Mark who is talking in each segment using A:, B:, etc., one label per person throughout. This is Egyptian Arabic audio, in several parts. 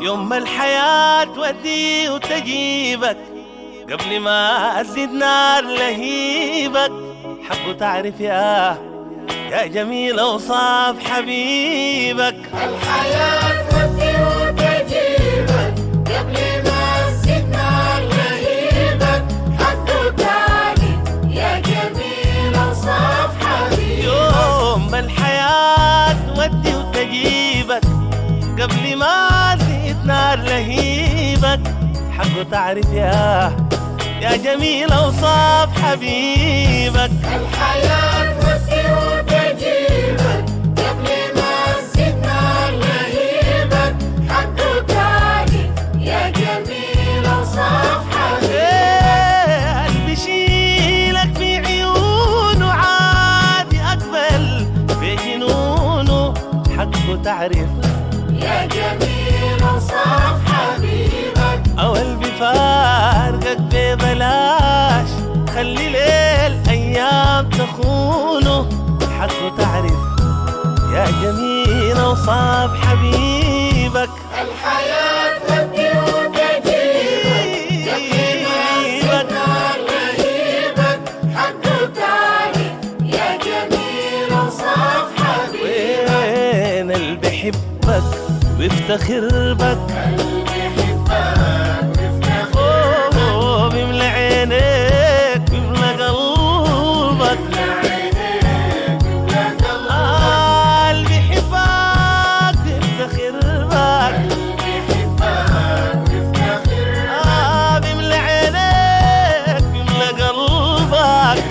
A: يوم ما الحياة تودي وتجيبك قبل ما تزيد نار لهيبك حقه تعرف يا يا جميل اوصاف حبيبك
B: الحياة تودي وتجيبك قبل ما تزيد نار لهيبك حقه تعرف يا جميل اوصاف حبيبك
A: يوم ما الحياة تودي وتجيبك قبل ما تزيد نار لهيبك حقه تعرف يا يا جميل اوصاف حبيبك
B: الحياة تودي وتجيبك قبل ما تزيد نار لهيبك حقه تعرف يا جميل اوصاف حبيبك
A: إيه، قلبي شيلك في عيونه عادي اقبل في جنونه حقه تعرف
B: يا جميل اوصاف حبيبك
A: او قلبي فارقك ببلاش خلي ليل ايام تخونه حقه تعرف يا جميل اوصاف حبيبك
B: الحياة تودي وتجيبك قبل ما تزيد نار لهيبك حقه تعرف يا جميل اوصاف حبيبك
A: وين اللي بحبك ويفتخر بك أوه، بيملى عينيك بيملى قلبك آه، اللي بيحبك بيفتخر بك آه، بيملى عينيك بيملى قلبك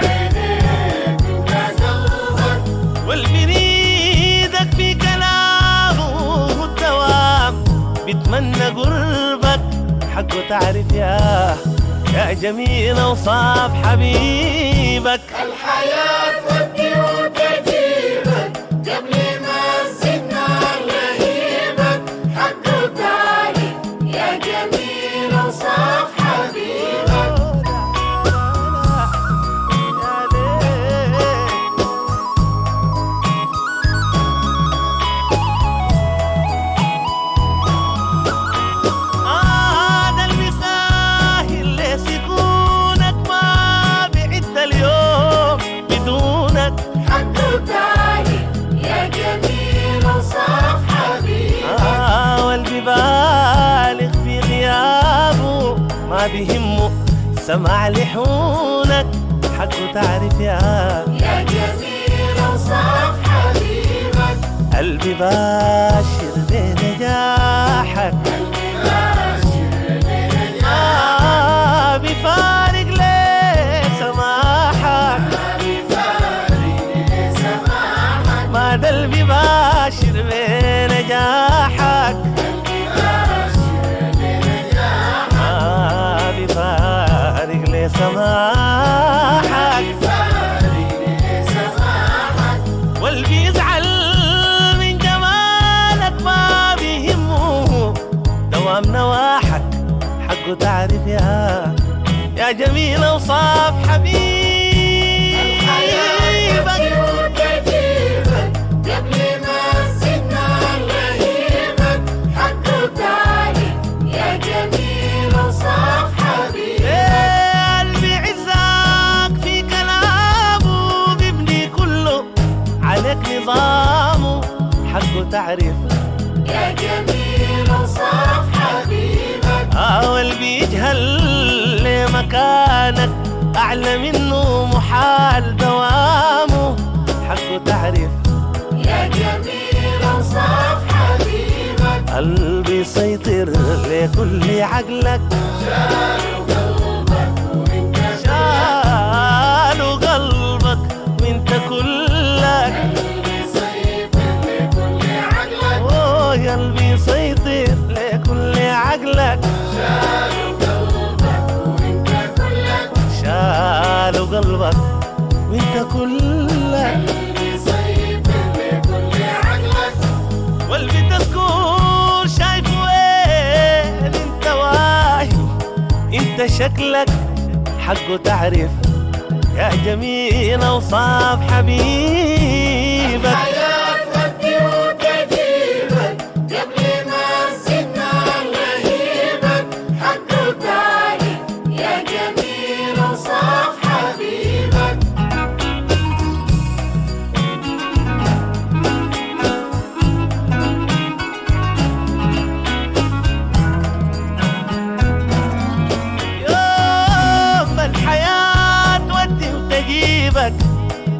A: واللي بيريدك في كلامه الدوام بيتمنى قربك حقه تعرف يا يا جميل اوصاف حبيبك
B: الحياة تودي وتجيبك قبل ما تزيد نار لهيبك حقه تعرف يا جميل اوصاف حبيبك
A: هذا المساهل لسكونك ما بعد اليوم بدونك
B: حقه تعرف يا جميل اوصاف حبيبك
A: آه واللي بالغ في غيابه ما بيهمه سمع لحونك حقه تعرف يا
B: يا جميل اوصاف حبيبك
A: قلبي باشر بنجاحك آه بفارق ليه سماحك ما ده اللي باشر بنجاحك آه بفارق ليه سماحك واللي بيزعل من جمالك ما بيهمه دوام نواحك حقه تعرف يا يا جميل اوصاف حبيبك
B: وتجيبك قبل ما تزيد نار لهيبك حقه تعرف يا جميل اوصاف حبيبك
A: إيه قلبي عزاك في كلامه بيبني كله عليك نظامه حقه تعرف
B: يا جميل اوصاف حبيبك
A: أول بيجهل لمكانك أعلى منه محال دوامه حقه تعرف
B: يا جميل اوصاف حبيبك
A: قلبي يسيطر لكل عقلك شالوا قلبك وانت كلك اوه يا قلبي يسيطر لكل عقلك شالوا قلبك وانت كلك واللي تذكر شايف وين انت واهم انت شكلك حقه تعرف يا جميل اوصاف حبيبك
B: حياة تودي وتجيبك قبل ما تزيد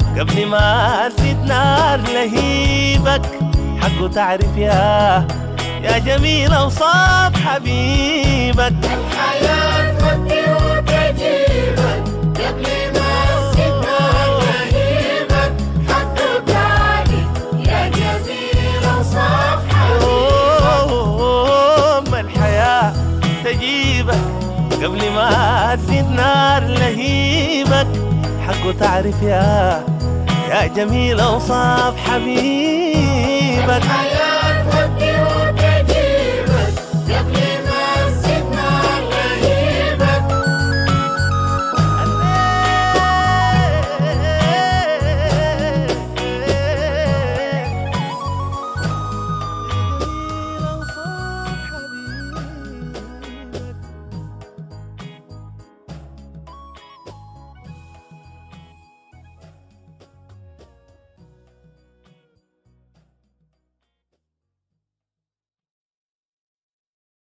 A: قبل ما تزيد نار لهيبك حقه تعرف يا يا جميل اوصاف حبيبك
B: الحياة تودي وتجيبك قبل ما السنة لهيبك حقه تعرف يا جميل وصاف حبيبك
A: يوم الحياة تجيبك قبل ما تزيد نار لهيبك حقه تعرف يا يا جميل اوصاف حبيبك
B: الحياة